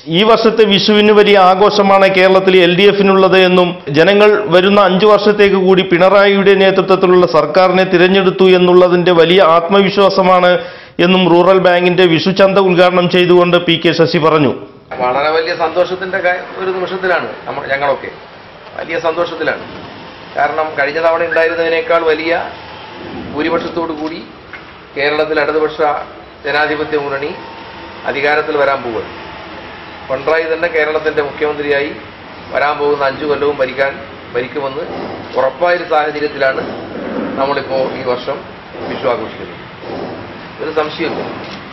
ഈ വർഷത്തെ വിഷുവിന് വലിയ ആഘോഷമാണ് കേരളത്തിൽ എൽ ഡി എഫിനുള്ളത് എന്നും ജനങ്ങൾ വരുന്ന അഞ്ചു വർഷത്തേക്ക് കൂടി പിണറായിയുടെ നേതൃത്വത്തിലുള്ള സർക്കാരിനെ തിരഞ്ഞെടുത്തു എന്നുള്ളതിന്റെ വലിയ ആത്മവിശ്വാസമാണ് എന്നും റൂറൽ ബാങ്കിന്റെ വിഷുചന്ത ഉദ്ഘാടനം ചെയ്തുകൊണ്ട് പി കെ ശശി പറഞ്ഞു വളരെ വലിയ സന്തോഷത്തിന്റെ കാ- ഒരു നിമിഷത്തിലാണ് നമ്മൾ ഞങ്ങളൊക്കെ വലിയ സന്തോഷത്തിലാണ് കാരണം കഴിഞ്ഞ തവണ ഉണ്ടായിരുന്നതിനേക്കാൾ വലിയ ഭൂരിപക്ഷത്തോടു കൂടി കേരളത്തിൽ ഇടതുപക്ഷ ജനാധിപത്യ മുന്നണി അധികാരത്തിൽ വരാൻ പോവുകയാണ് പിണറായി തന്നെ കേരളത്തിന്റെ മുഖ്യമന്ത്രിയായി വരാൻ പോകുന്ന അഞ്ചു കൊല്ലവും ഭരിക്കാൻ ഭരിക്കുമെന്ന് ഉറപ്പായൊരു സാഹചര്യത്തിലാണ് നമ്മളിപ്പോൾ ഈ വർഷം വിഷു ആഘോഷിക്കുന്നത് ഒരു സംശയമില്ല